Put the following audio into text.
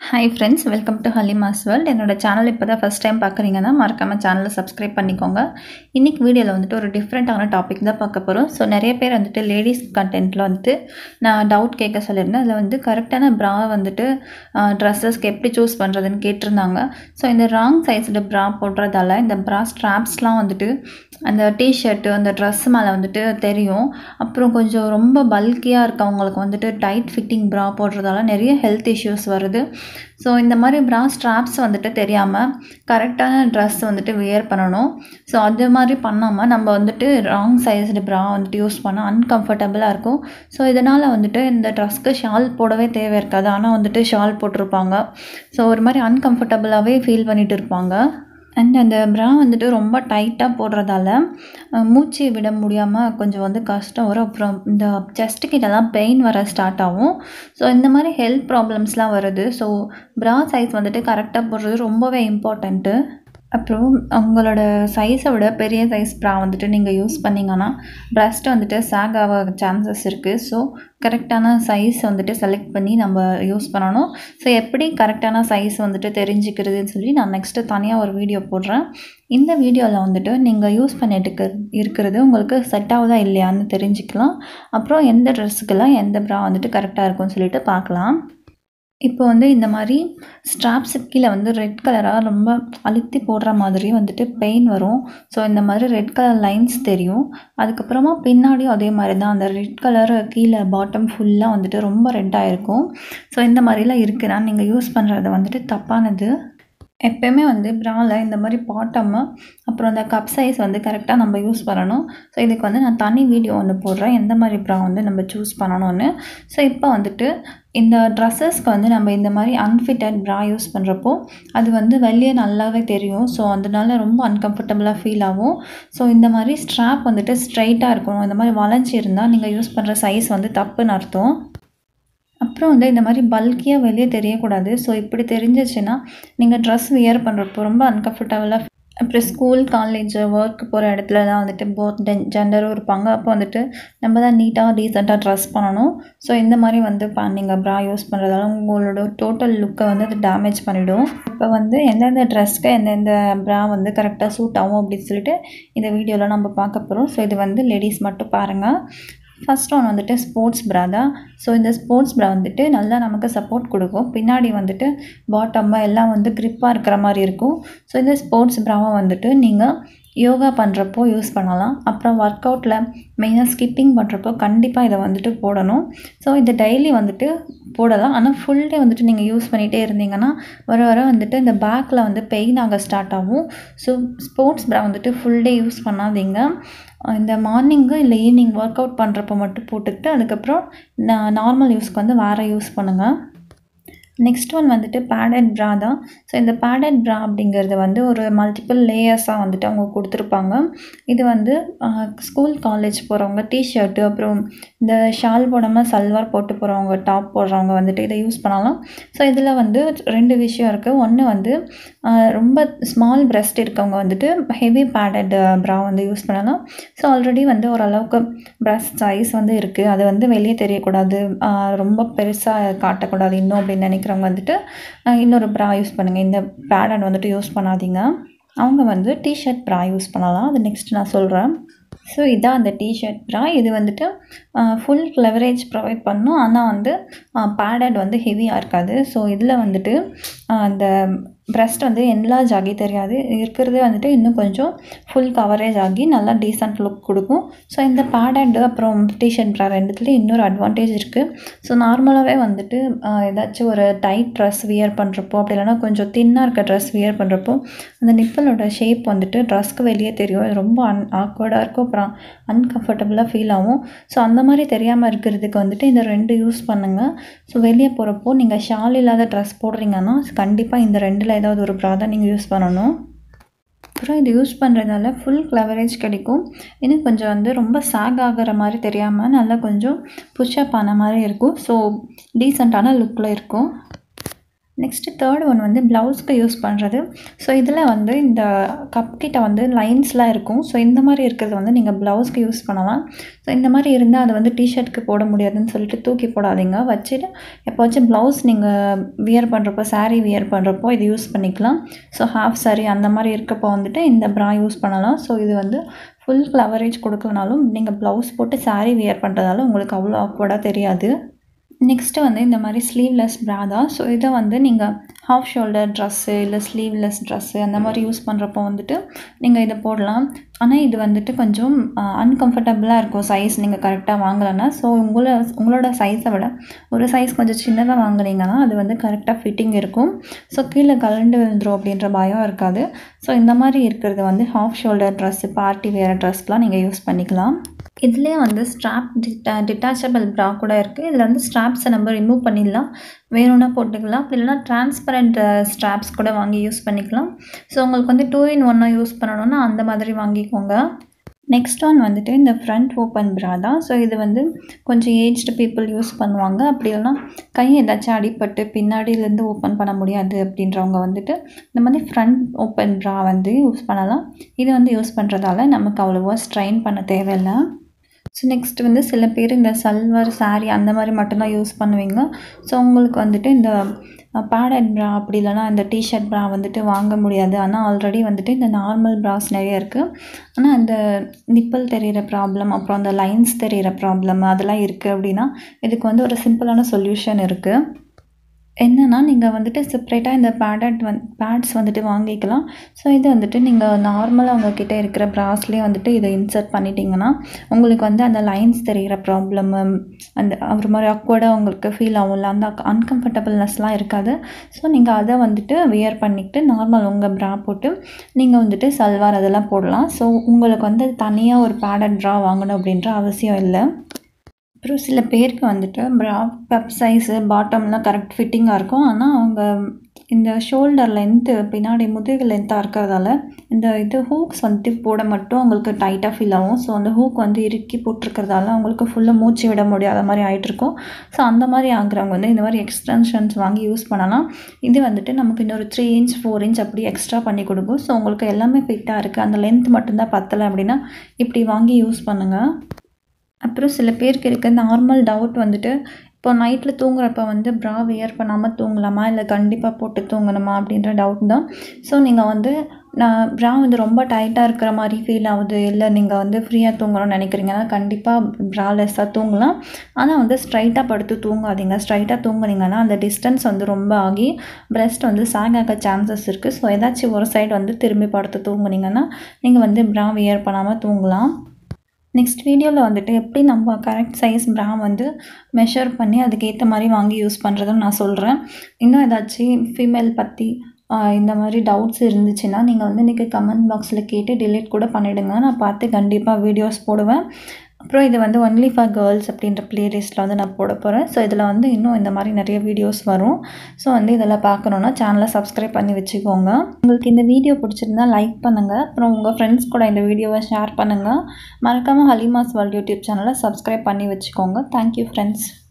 hi friends welcome to Halima's world என்னோட channel இப்போ தான் ஃபஸ்ட் டைம் பார்க்குறீங்கன்னா மறக்காமல் சேனலை சப்ஸ்கிரைப் பண்ணிக்கோங்க இன்றைக்கி வீடியோவில் வந்துட்டு ஒரு டிஃப்ரெண்ட்டான டாபிக் தான் பார்க்க போகிறோம் ஸோ நிறைய பேர் வந்துட்டு லேடிஸ் கண்டென்ட்டில் வந்துட்டு நான் டவுட் கேட்க சொல்லியிருந்தேன் அதில் வந்து கரெக்டான ப்ரா வந்துட்டு ட்ரெஸ்ஸஸ்க்கு எப்படி சூஸ் பண்ணுறதுன்னு கேட்டிருந்தாங்க ஸோ இந்த ராங் சைஸில் ப்ரா போடுறதால இந்த ப்ரா ஸ்ட்ராப்ஸ்லாம் வந்துட்டு அந்த டிஷர்ட்டு அந்த ட்ரெஸ் மேலே வந்துட்டு தெரியும் அப்புறம் கொஞ்சம் ரொம்ப பல்கியாக இருக்கவங்களுக்கு வந்துட்டு டைட் ஃபிட்டிங் ப்ரா போடுறதால நிறைய ஹெல்த் இஷ்யூஸ் வருது ஸோ இந்த மாதிரி ப்ரா ஸ்ட்ராப்ஸ் வந்துட்டு தெரியாமல் கரெக்டான ட்ரெஸ் வந்துட்டு வியர் பண்ணணும் ஸோ அது மாதிரி பண்ணாமல் நம்ம வந்துட்டு ராங் சைஸ்டு ப்ரா வந்துட்டு யூஸ் பண்ணால் அன்கம்ஃபர்டபுளாக இருக்கும் ஸோ இதனால் வந்துட்டு இந்த ட்ரெஸ்க்கு ஷால் போடவே தேவை இருக்காது ஆனால் வந்துட்டு ஷால் போட்டிருப்பாங்க ஸோ ஒரு மாதிரி அன்கம்ஃபர்டபுளாகவே ஃபீல் பண்ணிட்டு இருப்பாங்க அண்ட் அந்த ப்ரா வந்துட்டு ரொம்ப டைட்டாக போடுறதால மூச்சு விட முடியாமல் கொஞ்சம் வந்து கஷ்டம் வரும் அப்புறம் இந்த செஸ்ட்டு கிட்டலாம் பெயின் வர ஸ்டார்ட் ஆகும் ஸோ இந்த மாதிரி ஹெல்த் ப்ராப்ளம்ஸ்லாம் வருது ஸோ ப்ரா சைஸ் வந்துட்டு கரெக்டாக போடுறது ரொம்பவே இம்பார்ட்டண்ட்டு அப்புறம் உங்களோட சைஸை விட பெரிய சைஸ் ப்ரா வந்துட்டு நீங்கள் யூஸ் பண்ணிங்கன்னா ப்ரெஸ்ட் வந்துட்டு சேக் ஆக சான்சஸ் இருக்குது ஸோ கரெக்டான சைஸ் வந்துட்டு செலக்ட் பண்ணி நம்ம யூஸ் பண்ணணும் ஸோ எப்படி கரெக்டான சைஸ் வந்துட்டு தெரிஞ்சுக்கிறதுன்னு சொல்லி நான் நெக்ஸ்ட்டு தனியாக ஒரு வீடியோ போடுறேன் இந்த வீடியோவில் வந்துட்டு நீங்கள் யூஸ் பண்ணிட்டு இருக்கிறது உங்களுக்கு செட் ஆகுதா இல்லையான்னு தெரிஞ்சுக்கலாம் அப்புறம் எந்த ட்ரெஸ்ஸுக்கெல்லாம் எந்த ப்ரா வந்துட்டு கரெக்டாக இருக்கும்னு சொல்லிட்டு பார்க்கலாம் இப்போ வந்து இந்த மாதிரி ஸ்ட்ராப்ஸுக்கு கீழே வந்து ரெட் கலராக ரொம்ப அழுத்தி போடுற மாதிரி வந்துட்டு பெயின் வரும் ஸோ இந்த மாதிரி ரெட் கலர் லைன்ஸ் தெரியும் அதுக்கப்புறமா பின்னாடியும் அதே மாதிரி தான் அந்த ரெட் கலர் கீழே பாட்டம் ஃபுல்லாக வந்துட்டு ரொம்ப ரெட்டாக இருக்கும் ஸோ இந்த மாதிரிலாம் இருக்குன்னா நீங்கள் யூஸ் பண்ணுறது வந்துட்டு தப்பானது எப்போயுமே வந்து ப்ராவில் இந்த மாதிரி பாட்டம்மு அப்புறம் அந்த கப் சைஸ் வந்து கரெக்டாக நம்ம யூஸ் பண்ணணும் ஸோ இதுக்கு வந்து நான் தனி வீடியோ ஒன்று போடுறேன் எந்த மாதிரி ப்ரா வந்து நம்ம சூஸ் பண்ணணும்னு ஸோ இப்போ வந்துட்டு இந்த ட்ரெஸ்ஸஸ்க்கு வந்து நம்ம இந்த மாதிரி அன்ஃபிட்டட் ப்ரா யூஸ் பண்ணுறப்போ அது வந்து வெளியே நல்லாவே தெரியும் ஸோ அதனால ரொம்ப அன்கம்ஃபர்டபுளாக ஃபீல் ஆகும் ஸோ இந்த மாதிரி ஸ்ட்ராப் வந்துட்டு ஸ்ட்ரைட்டாக இருக்கணும் இந்த மாதிரி வளைஞ்சி இருந்தால் நீங்கள் யூஸ் பண்ணுற சைஸ் வந்து தப்புன்னு அர்த்தம் அப்புறம் வந்து இந்த மாதிரி பல்கியாக வெளியே தெரியக்கூடாது ஸோ இப்படி தெரிஞ்சிச்சுன்னா நீங்கள் ட்ரெஸ் வியர் பண்ணுறப்போ ரொம்ப அன்கம்ஃபர்டபுளாக அப்புறம் ஸ்கூல் காலேஜ் ஒர்க் போகிற இடத்துல தான் வந்துட்டு போத் ஜெண்டரும் இருப்பாங்க அப்போ வந்துட்டு நம்ம தான் நீட்டாக டீசெண்டாக ட்ரெஸ் பண்ணணும் ஸோ இந்த மாதிரி வந்து நீங்கள் ப்ரா யூஸ் பண்ணுறதால உங்களோட டோட்டல் லுக்கை வந்து அது டேமேஜ் பண்ணிவிடும் இப்போ வந்து எந்தெந்த ட்ரெஸ்க்கு எந்தெந்த ப்ரா வந்து கரெக்டாக சூட் ஆகும் அப்படின்னு சொல்லிட்டு இந்த வீடியோவில் நம்ம பார்க்க போகிறோம் ஸோ இது வந்து லேடிஸ் மட்டும் பாருங்கள் ஃபஸ்ட் ஒன் வந்துட்டு ஸ்போர்ட்ஸ் ப்ரா தான் ஸோ இந்த ஸ்போர்ட்ஸ் ப்ரா வந்துட்டு நல்லா நமக்கு சப்போர்ட் கொடுக்கும் பின்னாடி வந்துட்டு பாட்டம்மா எல்லாம் வந்து க்ரிப்பாக இருக்கிற மாதிரி இருக்கும் ஸோ இந்த ஸ்போர்ட்ஸ் ப்ராவை வந்துட்டு நீங்கள் யோகா பண்ணுறப்போ யூஸ் பண்ணலாம் அப்புறம் ஒர்க் அவுட்டில் மெயினாக ஸ்கிப்பிங் பண்ணுறப்போ கண்டிப்பாக இதை வந்துட்டு போடணும் ஸோ இதை டெய்லி வந்துட்டு போடலாம் ஆனால் ஃபுல் டே வந்துட்டு நீங்கள் யூஸ் பண்ணிகிட்டே இருந்தீங்கன்னா வர வர வந்துட்டு இந்த பேக்கில் வந்து பெயின் ஆக ஸ்டார்ட் ஆகும் ஸோ ஸ்போர்ட்ஸ் ப்ரா வந்துட்டு ஃபுல் டே யூஸ் பண்ணாதீங்க இந்த மார்னிங்கு இல்லை ஈவினிங் ஒர்க் அவுட் பண்ணுறப்போ மட்டும் போட்டுக்கிட்டு அதுக்கப்புறம் நார்மல் யூஸ்க்கு வந்து வேறு யூஸ் பண்ணுங்கள் நெக்ஸ்ட் ஒன் வந்துட்டு பேடட் ப்ரா தான் ஸோ இந்த பேடட் ப்ரா அப்படிங்கிறது வந்து ஒரு மல்டிபிள் லேயர்ஸாக வந்துட்டு அவங்க கொடுத்துருப்பாங்க இது வந்து ஸ்கூல் காலேஜ் போகிறவங்க டிஷர்ட்டு அப்புறம் இந்த ஷால் போடாமல் சல்வார் போட்டு போகிறவங்க டாப் போடுறவங்க வந்துட்டு இதை யூஸ் பண்ணலாம் ஸோ இதில் வந்து ரெண்டு விஷயம் இருக்குது ஒன்று வந்து ரொம்ப ஸ்மால் பிரெஸ்ட் இருக்கவங்க வந்துட்டு ஹெவி பேடட் ப்ரா வந்து யூஸ் பண்ணலாம் ஸோ ஆல்ரெடி வந்து ஓரளவுக்கு பிரெஸ்ட் சைஸ் வந்து இருக்குது அது வந்து வெளியே தெரியக்கூடாது ரொம்ப பெருசாக காட்டக்கூடாது இன்னும் அப்படின்னு நினைக்கிறேன் நினைக்கிறவங்க வந்துட்டு இன்னொரு ப்ரா யூஸ் பண்ணுங்கள் இந்த பேடன் வந்துட்டு யூஸ் பண்ணாதீங்க அவங்க வந்து டிஷர்ட் ப்ரா யூஸ் பண்ணலாம் அது நெக்ஸ்ட் நான் சொல்கிறேன் ஸோ இதான் அந்த டிஷர்ட் ப்ரா இது வந்துட்டு ஃபுல் லெவரேஜ் ப்ரொவைட் பண்ணும் ஆனால் வந்து பேடட் வந்து ஹெவியாக இருக்காது ஸோ இதில் வந்துட்டு அந்த ப்ரெஸ்ட் வந்து என்லார்ஜ் ஆகி தெரியாது இருக்கிறது வந்துட்டு இன்னும் கொஞ்சம் ஃபுல் கவரேஜ் ஆகி நல்லா டீசெண்ட் லுக் கொடுக்கும் ஸோ இந்த பேடட் அப்புறம் டிஷர்ட் ப்ரா ரெண்டுத்துலேயும் இன்னொரு அட்வான்டேஜ் இருக்குது ஸோ நார்மலாகவே வந்துட்டு ஏதாச்சும் ஒரு டைட் ட்ரெஸ் வியர் பண்ணுறப்போ அப்படி இல்லைனா கொஞ்சம் தின்னாக இருக்க ட்ரெஸ் வியர் பண்ணுறப்போ அந்த நிப்பலோட ஷேப் வந்துட்டு ட்ரெஸ்க்கு வெளியே தெரியும் இது ரொம்ப அன் ஆக்வர்டாக இருக்கும் அப்புறம் அன்கம்ஃபர்டபுளாக ஃபீல் ஆகும் ஸோ அந்த மாதிரி தெரியாமல் இருக்கிறதுக்கு வந்துட்டு இந்த ரெண்டு யூஸ் பண்ணுங்கள் ஸோ வெளியே போகிறப்போ நீங்கள் ஷால் இல்லாத ட்ரெஸ் போடுறீங்கன்னா கண்டிப்பாக இந்த ரெண்டில் ஏதாவது ஒரு ப்ரா தான் நீங்கள் யூஸ் பண்ணணும் அப்புறம் இது யூஸ் பண்ணுறதால ஃபுல் க்ளவரேஜ் கிடைக்கும் இன்னும் கொஞ்சம் வந்து ரொம்ப சாக் ஆகிற மாதிரி தெரியாமல் நல்லா கொஞ்சம் புஷ்அப் ஆன மாதிரி இருக்கும் ஸோ டீசெண்டான லுக்கில் இருக்கும் நெக்ஸ்ட்டு தேர்ட் ஒன் வந்து ப்ளவுஸ்க்கு யூஸ் பண்ணுறது ஸோ இதில் வந்து இந்த கப் கிட்ட வந்து லைன்ஸ்லாம் இருக்கும் ஸோ இந்த மாதிரி இருக்கிறது வந்து நீங்கள் ப்ளவுஸ்க்கு யூஸ் பண்ணலாம் ஸோ இந்த மாதிரி இருந்தால் அதை வந்து டிஷர்ட்க்கு போட முடியாதுன்னு சொல்லிட்டு தூக்கி போடாதீங்க வச்சுட்டு எப்போச்சும் ப்ளவுஸ் நீங்கள் வியர் பண்ணுறப்போ saree வியர் பண்ணுறப்போ இது யூஸ் பண்ணிக்கலாம் ஸோ ஹாஃப் saree அந்த மாதிரி இருக்கப்போ வந்துட்டு இந்த ப்ரா யூஸ் பண்ணலாம் ஸோ இது வந்து ஃபுல் கவரேஜ் கொடுக்கலனாலும் நீங்கள் ப்ளவுஸ் போட்டு saree வியர் பண்ணுறதால உங்களுக்கு அவ்வளோ ஆக்வர்டாக தெரியாது நெக்ஸ்ட்டு வந்து இந்த மாதிரி ஸ்லீவ்லெஸ் ப்ரா தான் ஸோ இதை வந்து நீங்கள் ஹாஃப் ஷோல்டர் ட்ரெஸ்ஸு இல்லை ஸ்லீவ்லெஸ் ட்ரெஸ்ஸு அந்த மாதிரி யூஸ் பண்ணுறப்போ வந்துட்டு நீங்கள் இதை போடலாம் ஆனால் இது வந்துட்டு கொஞ்சம் அன்கம்ஃபர்டபுளாக இருக்கும் சைஸ் நீங்கள் கரெக்டாக வாங்கலைன்னா ஸோ உங்களை உங்களோட சைஸை விட ஒரு சைஸ் கொஞ்சம் சின்னதாக வாங்குனீங்கன்னா அது வந்து கரெக்டாக ஃபிட்டிங் இருக்கும் ஸோ கீழே கலண்டு விழுந்துரும் அப்படின்ற பயம் இருக்காது ஸோ இந்த மாதிரி இருக்கிறது வந்து ஹாஃப் ஷோல்டர் ட்ரெஸ்ஸு பார்ட்டி வேறு ட்ரெஸ்லாம் நீங்கள் யூஸ் பண்ணிக்கலாம் இதுலேயே வந்து ஸ்ட்ராப் டிட்டா டிட்டாச்சபிள் ப்ரா கூட இருக்குது இதில் வந்து ஸ்ட்ராப்ஸை நம்ம ரிமூவ் பண்ணிடலாம் வேணும்னா போட்டுக்கலாம் அப்படி இல்லைனா டிரான்ஸ்பரண்ட் ஸ்ட்ராப்ஸ் கூட வாங்கி யூஸ் பண்ணிக்கலாம் ஸோ உங்களுக்கு வந்து டூ இன் ஒன்னாக யூஸ் பண்ணணும்னா அந்த மாதிரி வாங்கிக்கோங்க நெக்ஸ்ட் ஒன் வந்துட்டு இந்த ஃப்ரண்ட் ஓப்பன் ப்ரா தான் ஸோ இது வந்து கொஞ்சம் ஏஜ்டு பீப்புள் யூஸ் பண்ணுவாங்க அப்படி இல்லைனா கை ஏதாச்சும் அடிபட்டு பின்னாடியிலேருந்து ஓப்பன் பண்ண முடியாது அப்படின்றவங்க வந்துட்டு இந்த மாதிரி ஃப்ரண்ட் ஓப்பன் ப்ரா வந்து யூஸ் பண்ணலாம் இது வந்து யூஸ் பண்ணுறதால நமக்கு அவ்வளோவா ஸ்ட்ரைன் பண்ண தேவையில்லை ஸோ நெக்ஸ்ட் வந்து சில பேர் இந்த சல்வார் saree அந்த மாதிரி மட்டும்தான் யூஸ் பண்ணுவீங்க ஸோ உங்களுக்கு வந்துட்டு இந்த பேடட் ப்ரா அப்படி இல்லைனா இந்த டிஷர்ட் ப்ரா வந்துட்டு வாங்க முடியாது ஆனால் ஆல்ரெடி வந்துட்டு இந்த நார்மல் ப்ராஸ் நிறைய இருக்குது ஆனால் அந்த நிப்பல் தெரிகிற ப்ராப்ளம் அப்புறம் அந்த லைன்ஸ் தெரிகிற ப்ராப்ளம் அதெல்லாம் இருக்குது அப்படின்னா இதுக்கு வந்து ஒரு சிம்பிளான சொல்யூஷன் இருக்குது என்னென்னா நீங்கள் வந்துட்டு செப்ரேட்டாக இந்த பேடட் வந் பேட்ஸ் வந்துட்டு வாங்கிக்கலாம் ஸோ இது வந்துட்டு நீங்கள் நார்மலாக உங்ககிட்ட இருக்கிற ப்ராஸ்லேயே வந்துட்டு இதை இன்சர்ட் பண்ணிட்டீங்கன்னா உங்களுக்கு வந்து அந்த லைன்ஸ் தெரிகிற ப்ராப்ளம் அந்த ஒரு மாதிரி அக்வர்டாக உங்களுக்கு ஃபீல் ஆகும்ல அந்த அன்கம்ஃபர்டபுள்னஸ்லாம் இருக்காது ஸோ நீங்கள் அதை வந்துட்டு வியர் பண்ணிக்கிட்டு நார்மல் உங்கள் ப்ரா போட்டு நீங்கள் வந்துட்டு சல்வார் அதெல்லாம் போடலாம் ஸோ உங்களுக்கு வந்து தனியாக ஒரு பேடட் ட்ரா வாங்கணும் அப்படின்ற அவசியம் இல்லை அப்புறம் சில பேருக்கு வந்துட்டு ப்ரா கப் சைஸு பாட்டம்லாம் கரெக்ட் ஃபிட்டிங்காக இருக்கும் ஆனால் அவங்க இந்த ஷோல்டர் லென்த்து பின்னாடி முதுகு லென்த்தாக இருக்கிறதால இந்த இது ஹூக்ஸ் வந்துட்டு போட மட்டும் அவங்களுக்கு டைட்டாக ஃபீல் ஆகும் ஸோ அந்த ஹூக் வந்து இறுக்கி போட்டிருக்கிறதால அவங்களுக்கு ஃபுல்லாக மூச்சு விட முடியாத மாதிரி ஆகிட்ருக்கும் ஸோ அந்த மாதிரி ஆகுறவங்க வந்து இந்த மாதிரி எக்ஸ்டென்ஷன்ஸ் வாங்கி யூஸ் பண்ணலாம் இது வந்துட்டு நமக்கு இன்னொரு த்ரீ இன்ச் ஃபோர் இன்ச் அப்படி எக்ஸ்ட்ரா பண்ணி கொடுக்கும் ஸோ உங்களுக்கு எல்லாமே ஃபிட்டாக இருக்குது அந்த லென்த் மட்டும்தான் பத்தலை அப்படின்னா இப்படி வாங்கி யூஸ் பண்ணுங்கள் அப்புறம் சில பேருக்கு இருக்க நார்மல் டவுட் வந்துட்டு இப்போ நைட்டில் தூங்குறப்ப வந்து ப்ரா வியர் பண்ணாமல் தூங்கலாமா இல்லை கண்டிப்பாக போட்டு தூங்கணுமா அப்படின்ற டவுட் தான் ஸோ நீங்கள் வந்து நான் ப்ரா வந்து ரொம்ப டைட்டாக இருக்கிற மாதிரி ஃபீல் ஆகுது இல்லை நீங்கள் வந்து ஃப்ரீயாக தூங்கணும்னு நினைக்கிறீங்கன்னா கண்டிப்பாக ப்ரா லெஸ்ஸாக தூங்கலாம் ஆனால் வந்து ஸ்ட்ரைட்டாக படுத்து தூங்காதீங்க ஸ்ட்ரைட்டாக தூங்குனீங்கன்னா அந்த டிஸ்டன்ஸ் வந்து ரொம்ப ஆகி பிரெஸ்ட் வந்து சாக் ஆக சான்சஸ் இருக்குது ஸோ ஏதாச்சும் ஒரு சைடு வந்து திரும்பி படுத்து தூங்குனீங்கன்னா நீங்கள் வந்து ப்ரா வியர் பண்ணாமல் தூங்கலாம் நெக்ஸ்ட் வீடியோவில் வந்துட்டு எப்படி நம்ம கரெக்ட் சைஸ் ப்ரா வந்து மெஷர் பண்ணி அதுக்கேற்ற மாதிரி வாங்கி யூஸ் பண்ணுறதுன்னு நான் சொல்கிறேன் இன்னும் ஏதாச்சும் ஃபீமேல் பற்றி இந்த மாதிரி டவுட்ஸ் இருந்துச்சுன்னா நீங்கள் வந்து இன்றைக்கி கமெண்ட் பாக்ஸில் கேட்டு டிலீட் கூட பண்ணிவிடுங்க நான் பார்த்து கண்டிப்பாக வீடியோஸ் போடுவேன் அப்புறம் இது வந்து ஒன்லி ஃபார் கேர்ள்ஸ் அப்படின்ற ப்ளேலிஸ்ட்டில் வந்து நான் போட போகிறேன் ஸோ இதில் வந்து இன்னும் இந்த மாதிரி நிறைய வீடியோஸ் வரும் ஸோ வந்து இதெல்லாம் பார்க்கணுன்னா சேனலை சப்ஸ்கிரைப் பண்ணி வச்சுக்கோங்க உங்களுக்கு இந்த வீடியோ பிடிச்சிருந்தா லைக் பண்ணுங்கள் அப்புறம் உங்கள் ஃப்ரெண்ட்ஸ் கூட இந்த வீடியோவை ஷேர் பண்ணுங்கள் மறக்காமல் ஹலிமாஸ் வேர்ல்ட் யூடியூப் சேனலை சப்ஸ்கிரைப் பண்ணி வச்சுக்கோங்க தேங்க்யூ ஃப்ரெண்ட்ஸ்